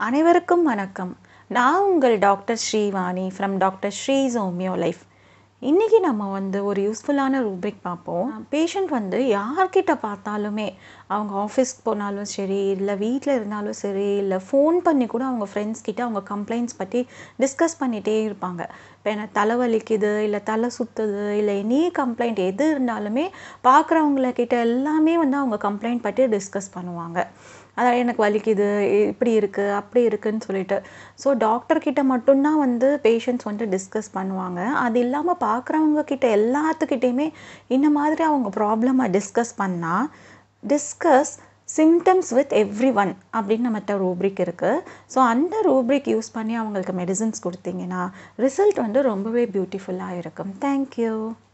அனைவருக்கும் வணக்கம் நான் உங்கள் doctor Srivani from doctor Sri's homeo life இன்றைக்கி நம்ம வந்து ஒரு யூஸ்ஃபுல்லான ரூப்ரிக் பார்ப்போம் பேஷண்ட் வந்து யார்கிட்ட பார்த்தாலுமே அவங்க ஆஃபீஸ்க்கு போனாலும் சரி இல்லை வீட்டில் இருந்தாலும் சரி இல்லை ஃபோன் பண்ணி கூட அவங்க ஃப்ரெண்ட்ஸ் கிட்ட அவங்க கம்ப்ளைண்ட்ஸ் பற்றி டிஸ்கஸ் பண்ணிகிட்டே இருப்பாங்க இப்போ எனக்கு தலைவலிக்குது இல்லை தலை சுற்றுது இல்லை எனி கம்ப்ளைண்ட் எது இருந்தாலுமே பார்க்குறவங்கள கிட்ட எல்லாமே வந்து அவங்க கம்ப்ளைண்ட் பற்றி டிஸ்கஸ் பண்ணுவாங்க அதாவது எனக்கு வலிக்குது இப்படி இருக்குது அப்படி இருக்குன்னு சொல்லிட்டு ஸோ டாக்டர்கிட்ட மட்டும்தான் வந்து பேஷண்ட்ஸ் வந்து டிஸ்கஸ் பண்ணுவாங்க அது இல்லாமல் பார்க்குறவங்க கிட்ட எல்லாத்துக்கிட்டேயுமே இந்த மாதிரி அவங்க ப்ராப்ளமை டிஸ்கஸ் பண்ணால் discuss symptoms with everyone அப்படின்னு நம்மகிட்ட ரூப்ரிக் இருக்குது ஸோ அந்த ரூப்ரிக் யூஸ் பண்ணி அவங்களுக்கு மெடிசன்ஸ் கொடுத்தீங்கன்னா ரிசல்ட் வந்து ரொம்பவே பியூட்டிஃபுல்லாக இருக்கும் தேங்க்யூ